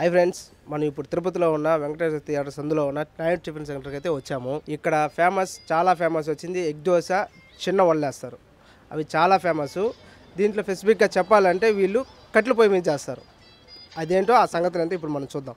Hi friends మనం ఇప్పుడు తిరుపతిలో ఉన్న వెంకటేశ్వర థియేటర్ సందులో ఉన్న నైట్ టిఫిన్ సెంటర్కి అయితే వచ్చాము ఇక్కడ ఫేమస్ చాలా ఫేమస్ వచ్చింది ఎగ్ దోశ చిన్న వల్లేస్తారు అవి చాలా ఫేమస్ దీంట్లో స్పెసిఫిక్గా చెప్పాలంటే వీళ్ళు కట్లు పొయ్యి మీద చేస్తారు అదేంటో ఆ సంగతిని అయితే ఇప్పుడు మనం చూద్దాం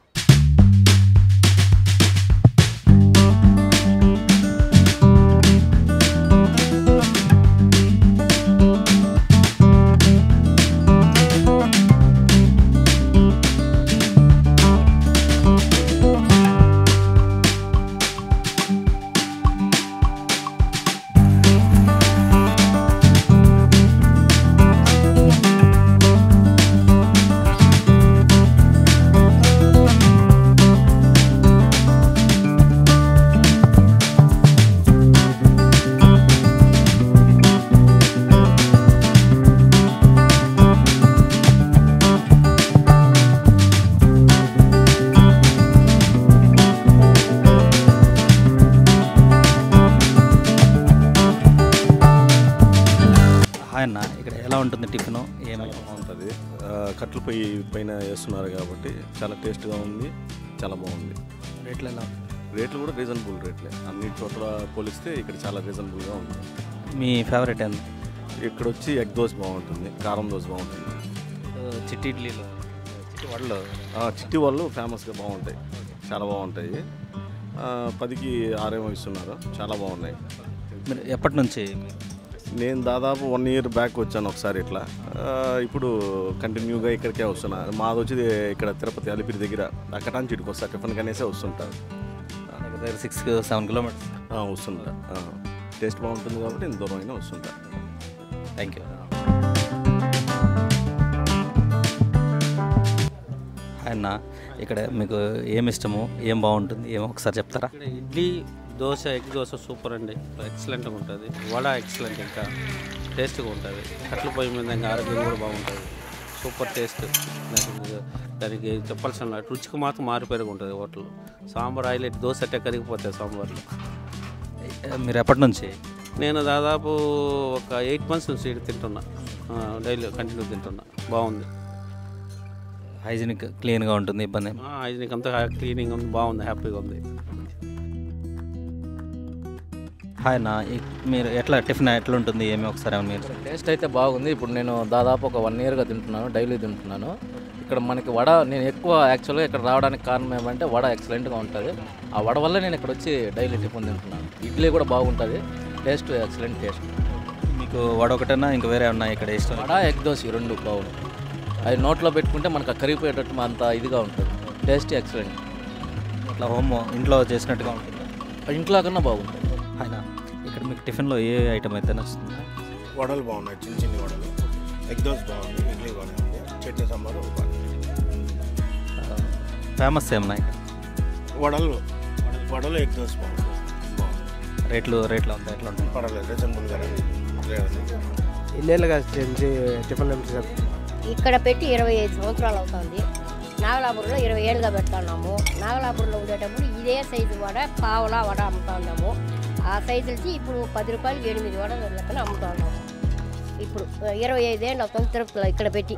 హాయ్ అన్న ఇక్కడ ఎలా ఉంటుంది టిఫిన్ ఏమైనా బాగుంటుంది ఆ, కట్టెల పొయ్యి పైన వేస్తున్నారు కాబట్టి చాలా టేస్ట్గా ఉంది చాలా బాగుంది రేట్లు ఎలా ఉంది? రేట్లు కూడా రీజనబుల్ రేట్లే అన్ని చోట్ల పోలిస్తే ఇక్కడ చాలా రీజనబుల్గా ఉంది మీ ఫేవరెట్ ఎంత ఇక్కడ వచ్చి ఎగ్ దోశ బాగుంటుంది కారం దోశ బాగుంటుంది చిట్టి ఇడ్లీలో చిట్టి వడలో ఆ, చిట్టి వాళ్ళు ఫేమస్గా బాగుంటాయి చాలా బాగుంటాయి ఆ, పదికి ఆరేమో ఇస్తున్నారు చాలా బాగున్నాయి మీరు ఎప్పటి నుంచి మీరు నేను దాదాపు వన్ ఇయర్ బ్యాక్ వచ్చాను ఒకసారి ఇట్లా ఆ, ఇప్పుడు కంటిన్యూగా ఇక్కడికే వస్తున్నా మాది వచ్చి ఇక్కడ తిరుపతి అలిపిరి దగ్గర అక్కడ నుంచి ఇటుకు వస్తా టిఫిన్ కనేసే వస్తుంటారు దగ్గర దగ్గర సిక్స్ సెవెన్ కిలోమీటర్స్ ఆ, వస్తుంటా ఆ. టేస్ట్ బాగుంటుంది కాబట్టి ఇంత దూరం అయినా వస్తుంటా థ్యాంక్ యూ అన్న ఇక్కడ మీకు ఏమి ఇష్టము ఏం బాగుంటుంది ఏమో ఒకసారి చెప్తారా ఇక్కడ ఇడ్లీ దోశ ఎగ్ దోశ సూపర్ అండి ఎక్సలెంట్గా ఉంటుంది వడ ఎక్సలెంట్ ఇంకా టేస్ట్గా ఉంటుంది కట్ల పొయ్యి మీద ఇంకా ఆరోగ్యం కూడా బాగుంటుంది సూపర్ టేస్ట్ దానికి దానికి చెప్పాల్సిన రుచికి మాత్రం మారిపోయి ఉంటుంది హోటల్ సాంబార్ హైలైట్ దోశ అట్టే కరిగిపోతాయి సాంబార్లో మీరు ఎప్పటి నుంచి నేను దాదాపు ఒక ఎయిట్ మంత్స్ నుంచి ఇక్కడ తింటున్నా డైలీ కంటిన్యూ తింటున్నా బాగుంది హైజీనిక్ క్లీన్గా ఉంటుంది ఇబ్బంది ఏం- హైజీనిక్ అంతా క్లీనింగ్ ఉంది బాగుంది హ్యాపీగా ఉంది హాయ్ అన్న ఈ- మీరు ఎట్లా టిఫిన్ ఎట్లా ఉంటుంది ఏమి ఒకసారి ఏమన్నా మీరు టేస్ట్ అయితే బాగుంది ఇప్పుడు నేను దాదాపు ఒక వన్ ఇయర్గా తింటున్నాను డైలీ తింటున్నాను ఇక్కడ మనకి వడ నేను ఎక్కువ యాక్చువల్గా ఇక్కడ రావడానికి కారణం ఏమంటే వడ ఎక్సలెంట్గా ఉంటుంది ఆ వడ వల్ల నేను ఇక్కడ వచ్చి డైలీ టిఫిన్ తింటున్నాను ఇడ్లీ కూడా బాగుంటుంది టేస్ట్ ఎక్సలెంట్ టేస్ట్ మీకు వడ ఒకటేనా ఇంకా వేరే ఉన్నాయి ఇక్కడ ఇష్టం వడ ఎగ్ దోశ ఈ రెండు బాగుంటాయి అది నోట్లో పెట్టుకుంటే మనకు ఆ కరిగిపోయేటట్టు అంత ఇదిగా ఉంటుంది టేస్ట్ ఎక్సలెంట్ ఇట్లా హోమ్ ఇంట్లో చేసినట్టుగా ఉంటుంది ఇంట్లో కన్నా బాగుంటుంది ఆయన ఇక్కడ మీకు టిఫిన్లో ఏ ఐటమ్ అయితే నచ్చుతుంది వడలు బాగున్నాయి చిన్న చిన్న వడలు ఎగ్ దోశ బాగుంది ఇడ్లీ బాగుంది చట్నీ సాంబారు బాగుంది ఫేమస్ ఏమన్నా ఇక్కడ వడలు వడలు ఎగ్ దోశ బాగుంది బాగుంది రేట్లు రేట్లు ఉంటాయి ఎట్లా ఉంటాయి పర్వాలేదు రీజనబుల్గా లేదండి ఎన్నేళ్ళుగా చేసి టిఫిన్ ఏం చేశారు? ఇక్కడ పెట్టి ఇరవై ఐదు సంవత్సరాలు అవుతుంది నాగలాపురంలో ఇరవై ఏళ్ళుగా పెడుతున్నాము నాగలాపురంలో ఉండేటప్పుడు ఇదే సైజు వడ పావలా వడ అమ్ముతా ఉన్నాము ఆ సైజు నుంచి ఇప్పుడు పది రూపాయలు ఎనిమిది వడ లెక్కన అమ్ముతా ఉన్నాము ఇప్పుడు ఆ, ఇరవై ఐదేళ్ళు అవుతుంది తిరుపతిలో ఇక్కడ పెట్టి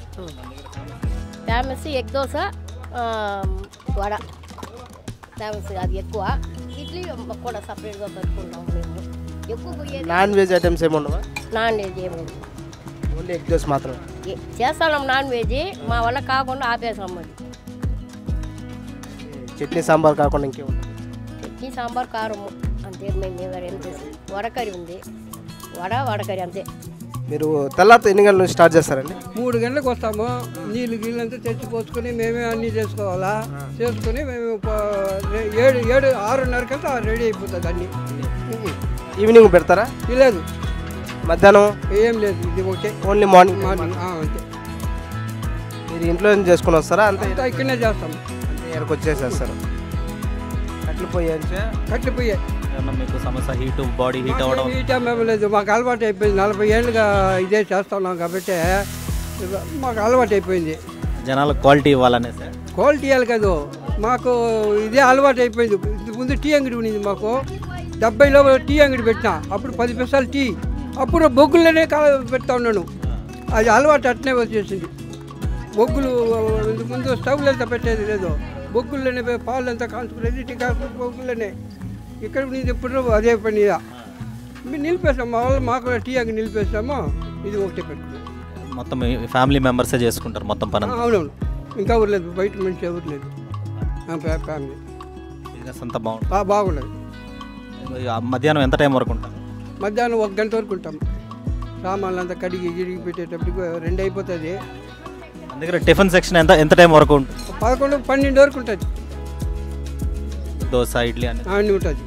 ఫేమస్ ఎగ్ దోశ ఆ, వడ ఫేమస్ అది ఎక్కువ ఇడ్లీ కూడా సపరేట్గా పెట్టుకుంటాము మేము ఎక్కువ పోయేది నాన్ వెజ్ ఐటమ్స్ ఏమి ఉండవా నాన్ వెజ్ ఏమైంది ఓన్లీ ఎగ్ దోశ మాత్రం ఏ- చేస్తాం నాన్ వెజ్ మా వల్ల కాకుండా ఆపేసాం మరి చట్నీ సాంబార్ కాకుండా ఇంకేం చట్నీ సాంబార్ కారము అంతే మేము ఎవరు ఏం చేస్తాం వడకరి ఉంది వడ వడకరి అంతే మీరు తెల్లారితో ఎన్ని గంటల నుంచి స్టార్ట్ చేస్తారండి మూడు గంటలకు వస్తాము నీళ్ళు గీళ్ళంతా తెచ్చి పోసుకొని మేమే అన్నీ చేసుకోవాలా చేసుకొని మేము ప- రే- ఏడు ఏడు ఆరున్నరకంతా రెడీ అయిపోతుంది అన్నీ ఈవినింగ్ పెడతారా ఇది లేదు మధ్యాహ్నం ఏం లేదు ఇది ఓకే ఓన్లీ మార్నింగ్ మార్నింగ్ ఆ, అంతే మీరు ఇంట్లో నుంచి చేసుకొని వస్తారా అంతే అంతా ఇక్కడనే చేస్తాం అంతే ఇక్కడికి వచ్చేసేస్తారు కట్లు పోయి అంటే కట్టిపోయే ఏమన్నా మీకు సమస్య హీట్ బాడీ హీట్ అవ్వడం ఈ టైం ఏమీ లేదు మాకు అలవాటు అయిపోయింది నలభై ఏళ్ళుగా ఇదే చేస్తున్నాం కాబట్టి ఇక మాకు అలవాటు అయిపోయింది జనాలకు క్వాలిటీ ఇవ్వాలనేసి క్వాలిటీ ఇవ్వాలి కాదు మాకు ఇదే అలవాటు అయిపోయింది ఇంతకు ముందు టీ అంగడి ఉన్నింది మాకు డెబ్బైలో టీ అంగడి పెట్టిన అప్పుడు పది పైసలు టీ అప్పుడు బొగ్గుల్లోనే కా పెడతా ఉన్నాను అది అలవాటు అట్నే వచ్చేసింది బొగ్గులు ఇంతకు ముందు స్టవ్లు అంతా పెట్టేది లేదు బొగ్గుల్లోనే పోయి పాలు అంతా కాల్చుకునేది టీ కాఫీ బొగ్గుల్లోనే ఇక్కడ నుంచి ఎప్పుడు అదే పని మేము నిలిపేస్తాం మా వాళ్ళు మాకు టీ అంగి నిలిపేస్తాము ఇది ఒకటే పెట్టుకున్నాం మొత్తం మీ ఫ్యామిలీ మెంబర్సే చేసుకుంటారు మొత్తం పని అంతా. అవునవును ఇంకా ఎవరు లేదు బయట మనిషి ఎవరు లేదు ఆ, ఫ్యా- ఫ్యామిలీ బిజినెస్ అంతా బాగుంటుంది బా- బాగున్నది ఆ మధ్యాహ్నం ఎంత టైం వరకు ఉంటారు మధ్యాహ్నం ఒక గంట వరకు ఉంటాం సామాన్లు అంతా కడిగి గిడిగి పెట్టేటప్పటికి రెండు అయిపోతుంది మన దగ్గర టిఫిన్ సెక్షన్ ఎంత ఎంత టైం వరకు ఉంటుంది పదకొండు పన్నెండు వరకు ఉంటుంది దోశ ఇడ్లీ అని అన్నీ ఉంటుంది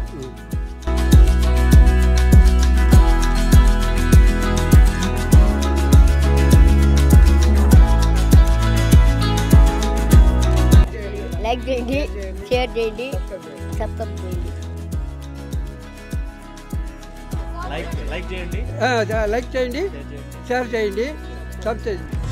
లైక్ చేయండి షేర్ చేయండి సబ్స్క్రైబ్ చేయండి లైక్ లైక్ చేయండి ఆ, లైక్ చేయండి షేర్ చేయండి సబ్ చేయండి